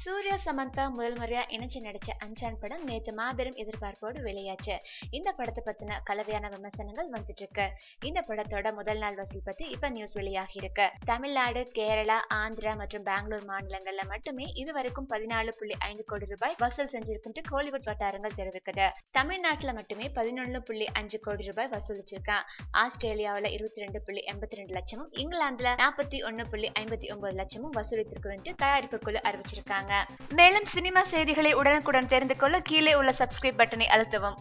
சூர்யா சமந்தா முதல் முறையா இணைச்சு நடிச்ச அஞ்சான் படம் நேத்து மாபெரும் எதிர்பார்ப்போடு வெளியாச்சு இந்த படத்தை பத்தின கலவையான விமர்சனங்கள் வந்துட்டு இருக்கு இந்த படத்தோட முதல் நாள் வசூல் பத்தி இப்ப நியூஸ் வெளியாகி இருக்கு தமிழ்நாடு கேரளா ஆந்திரா மற்றும் பெங்களூர் மாநிலங்கள்ல மட்டுமே இதுவரைக்கும் பதினாலு புள்ளி ஐந்து கோடி ரூபாய் வசூல் செஞ்சிருக்கு கோலிவுட் வட்டாரங்கள் தெரிவிக்குது தமிழ்நாட்டுல மட்டுமே பதினொன்னு புள்ளி அஞ்சு கோடி ரூபாய் வசூலிச்சிருக்கான் ஆஸ்திரேலியாவுல இருபத்தி ரெண்டு புள்ளி எண்பத்தி ரெண்டு லட்சமும் இங்கிலாந்துல நாற்பத்தி ஒன்னு புள்ளி ஐம்பத்தி ஒன்பது லட்சமும் வசூலித்திருக்கு தயாரிப்பு குழு அறிவிச்சிருக்காங்க மேலும் சினிமா செய்திகளை உடனுக்குடன் தெரிந்து கொள்ள கீழே உள்ள சப்ஸ்கிரைப் பட்டனை அழுத்தவும்